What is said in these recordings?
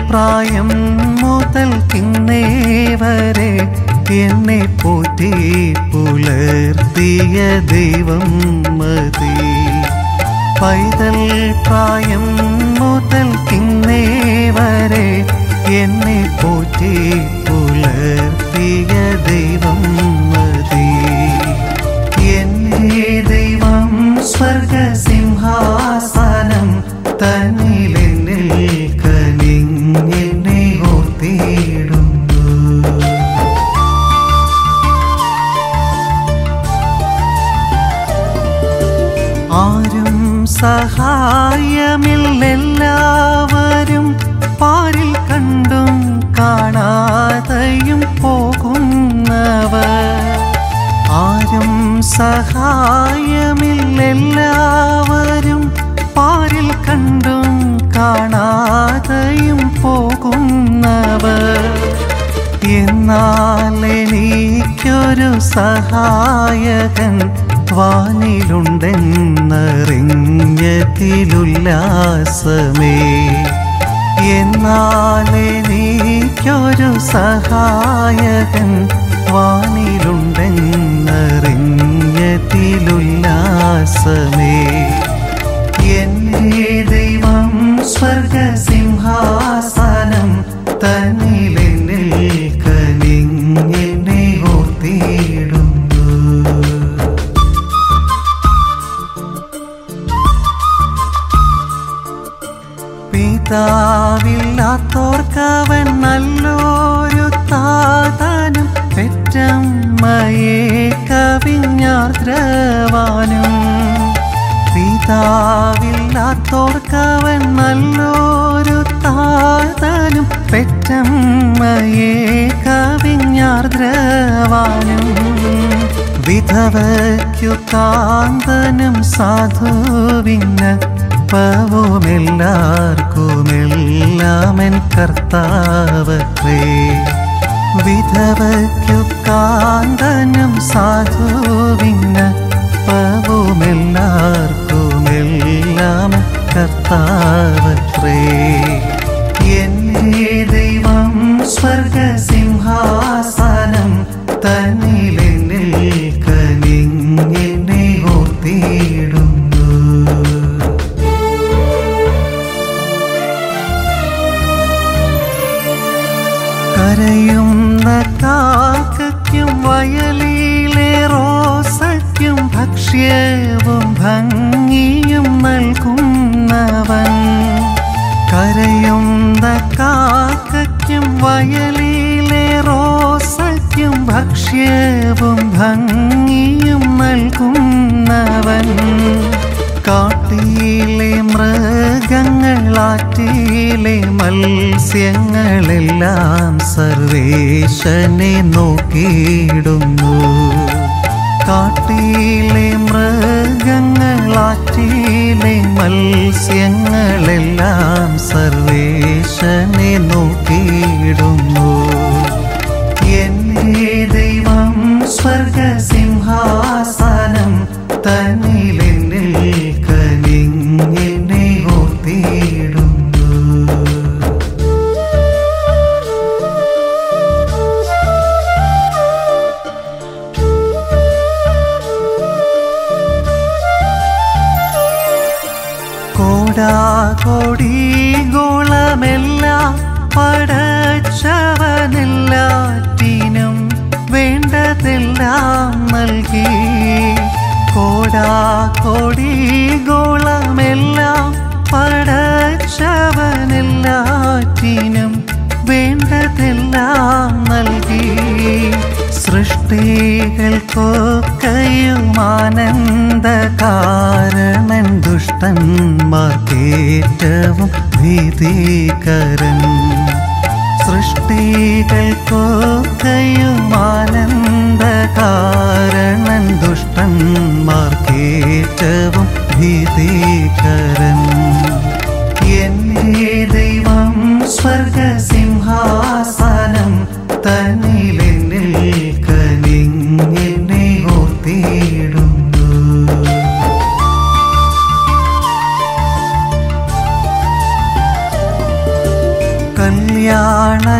പ്രായം മുതൽ കിന്നേ വരെ എന്നെ പോറ്റി പുലർത്തിയ ദൈവം മതി പൈതൽ പ്രായം മുതൽ കിന്നേ വരെ എന്നെ പോറ്റി പുലർത്തിയ ദൈവം മതി എന്നെ ദൈവം സ്വർഗസിംഹാസനം തന്നിലെന്നിൽ കനിഞ്ഞെന്നെ ഓർത്തിടുന്നു ആരും സഹായമില്ലെല്ലാവരും പാരിൽ കണ്ടും കാണാതെയും പോകുന്നവർ ആരും സഹായമില്ലെല്ലാവരും പാരിൽ കണ്ടും കാണാതെയും പോകുന്നവർ എന്നാൽ എനിക്കൊരു സഹായകൻ വാനിലുണ്ടെന്നറിഞ്ഞതിലുല്ലാസമേ എന്നാൽ എനിക്കൊരു സഹായകൻ വാനിലുണ്ടെന്നറിഞ്ഞതിലുല്ലാസമേ എന്നെ ദൈവം സ്വർഗസിംഹാസനം തന്നിലെന്നിൽ കനിഞ്ഞെന്നെ ഓർത്തിടുന്നു പിതാവില്ലാത്തോർക്കവൻ നല്ലൊരു താതാനും പെറ്റമ്മയെ കവിഞ്ഞാർദ്രവാനും പിതാവില്ലാത്തോർക്കവൻ നല്ലൊരു താതാനും പെറ്റമ്മയെ കവിഞ്ഞാർദ്രവാനും വിധവയ്ക്കു കാന്തനും സാധുവിന്ന പവുമെല്ലാർക്കുമെല്ലാമൻ കർത്താവത്രേ വിധവയ്ക്കു കാന്തനും സാധുവിന്ന പവുമെല്ലാർക്കുമെല്ലാം കർത്താവത്രേ എന്നെ ദൈവം സ്വർഗസിംഹാസനം തന്നിലെന്നിൽ കനിഞ്ഞെന്നെ ഓർത്തിടുന്നു കരയുന്ന കാക്കയ്ക്കും വയലിലെ റോസയ്ക്കും ഭക്ഷ്യവും ഭംഗിയും നൽകുന്നവൻ കരയുന്ന കാക്കയ്ക്കും വയലിലെ റോസയ്ക്കും ഭക്ഷ്യവും ഭംഗിയും നൽകുന്നവൻ കാട്ടിലെ മൃഗങ്ങളാറ്റിലെ മത്സ്യങ്ങളെല്ലാം സർവേശനെ നോക്കിയിടുന്നു കാട്ടിലെ മൃഗങ്ങളാറ്റിലെ മത്സ്യങ്ങളെല്ലാം സർവേശനെ നോക്കിയിടുന്നു എന്നെ ദൈവം സ്വർഗസിംഹാസനം തന്നിലെന്നിൽ കനിഞ്ഞെന്നെ ഓർത്തിടുന്നു കോടാകോടി ഗോളമെല്ലാം പടച്ചവനെല്ലാറ്റിനും വേണ്ടതെല്ലാം നൽകി കോടാകോടി ഗോളമെല്ലാം പടച്ചവനെല്ലാറ്റിനും വേണ്ടതെല്ലാം നൽകി സൃഷ്ടികൾക്കൊക്കെയും ആനന്ദ കാരണൻ ദുഷ്ടന്മാർക്കേറ്റവും ഭീതികരൻ സൃഷ്ടികൾക്കൊക്കെയും ആനന്ദ കാരണൻ ദുഷ്ടന്മാർക്കേറ്റവും ഭീതികരൻ എന്നെ ദൈവം സ്വർഗസിംഹാസനം തന്നിലെന്നിൽ കനിഞ്ഞെന്നെ ഓർത്തിടുന്നു കൽ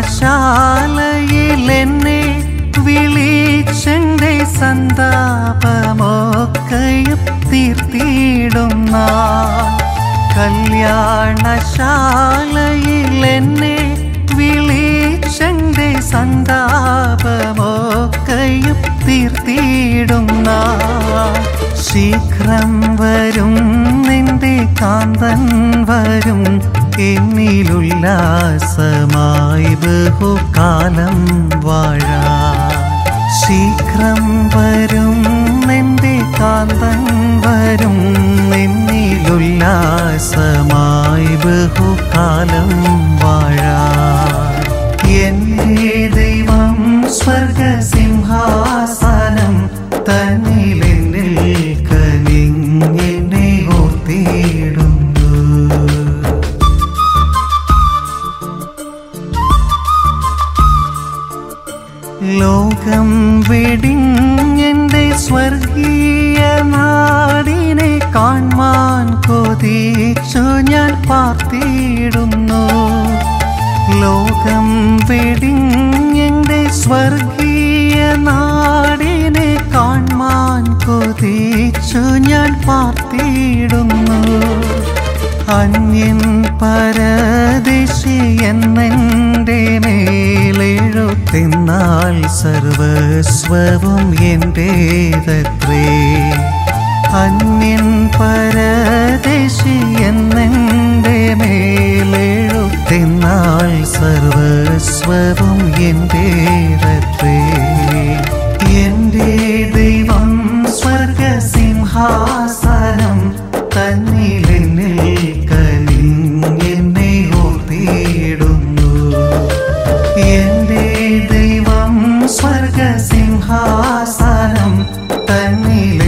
എന്നെ വിളിച്ചെന്റെ സന്താപമൊക്കെയും തീർത്തിടുന്ന കല്യാണശാലയിൽ എന്നെ വിളിച്ചെന്റെ സന്താപമൊക്കെയും തീർത്തിടുന്ന ശീഘ്രം വരും നിന്റെ കാന്തൻ വരും എന്നിലുല്ലാസമായി ബഹുകാലം വാഴാ ശീഘ്രം വരും നിന്റെ കാന്തൻ വരും എന്നിലുല്ലാസമായി ബഹുകാലം വാഴാ എന്റെ ദൈവം സ്വർഗസിംഹാസനം തന്നിലെന്നിൽ കനിഞ്ഞെന്നെ ഓർത്തിടുന്നു ലോകം വെടിഞ്ഞെന്റെ സ്വർഗീയ നാടിനെ കാൺമാൻ കൊതിച്ചു ഞാൻ പാർത്തിടുന്നു ലോകം വെടിഞ്ഞെന്റെ സ്വർഗീയ നാടിനെ കാൺമാൻ കൊതിച്ചു ഞാൻ പാർത്തിടുന്നു അന്യൻ പരദേശി എന്നെൻ്റെ മേലെഴുത്തിന്നാൽ സർവസ്വവും എൻ്റേതത്രേ അന്യൻ പരദേശി എന്നെൻ്റെ മേലെഴുത്തിന്നാൽ സർവസ്വവും എൻ്റേതത്രേ എൻ്റെ ദൈവം സ്വർഗസിംഹാസനം തന്നിലെന്നിൽ കനിഞ്ഞെന്നെ ഓർത്തിടുന്നു എൻ്റെ ദൈവം സ്വർഗസിംഹാസനം തന്നിൽ